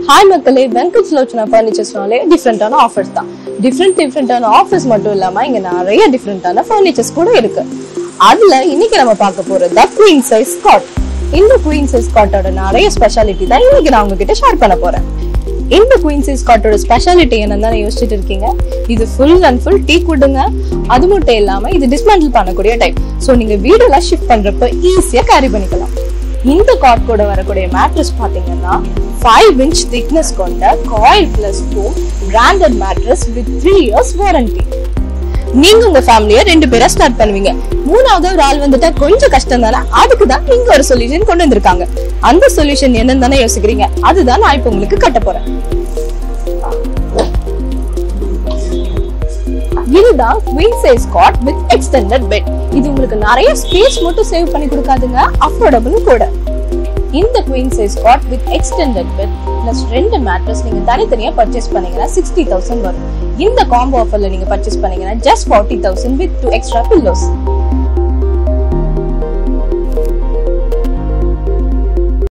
hi மக்களே வெங்கட் லோச்சனா ஃபர்னிச்சர்ஸ்னாலே டிஃப்ரெண்டான offers தான் டிஃப்ரெண்ட் டிஃப்ரெண்டான ஆஃபர்ஸ் மட்டும் இல்லாம இங்க நிறைய டிஃப்ரெண்டான ஃபர்னிச்சர்ஸ் கூட இருக்கு அதுல இன்னைக்கு நம்ம பார்க்க போறது தான் குவீன் சைஸ் காட் இந்த குவீன் சைஸ் காட்டோட நிறைய ஸ்பெஷாலிட்டி தான் இன்னைக்கு நான் உங்ககிட்ட ஷேர் பண்ண போறேன் இந்த குவீன் சைஸ் காட்டோட ஸ்பெஷாலிட்டி என்னன்னு தான் யோசிச்சுட்டு இருக்கீங்க இது ஃபுல் அண்ட் ஃபுல் டீ குடுங்க அது மட்டும் இல்லாம இது டிஸ்மேண்டில் பண்ணக்கூடிய டைப் ஸோ நீங்க வீடெல்லாம் ஷிஃப்ட் பண்றப்ப ஈஸியா கேரி பண்ணிக்கலாம் இந்த காட் கூட வரக்கூடிய மேட்ரஸ் பாத்தீங்கன்னா ஃபைவ் இன்ச் திக்னஸ் கொண்ட coil plus foam branded mattress with three years warranty நீங்க உங்க ஃபேமிலிய ரெண்டு பேரா ஸ்டார்ட் பண்ணுவீங்க மூணாவது ஒரு ஆள் வந்துட்டா கொஞ்சம் கஷ்டம் தானே அதுக்கு தான் இங்க ஒரு சொல்யூஷன் கொண்டு வந்திருக்காங்க அந்த சொல்யூஷன் என்னன்னு தானே யோசிக்கிறீங்க அதுதான் நான் இப்ப உங்களுக்கு கட்ட போறேன் இதுதான் queen size cot with extended bed இது உங்களுக்கு நிறைய ஸ்பேஸ் மட்டும் சேவ் பண்ணி கொடுக்காதுங்க அஃபோர்டபுள் கூட இந்த queen size cot with extended bed plus ரெண்டு மேட்ரஸ் நீங்க தனித்தனியா பர்ச்சேஸ் பண்ணீங்கன்னா சிக்ஸ்டி தௌசண்ட் வரும் இந்த காம்போ ஆஃபர்ல நீங்க பர்ச்சேஸ் பண்ணீங்கன்னா just forty thousand with two extra pillows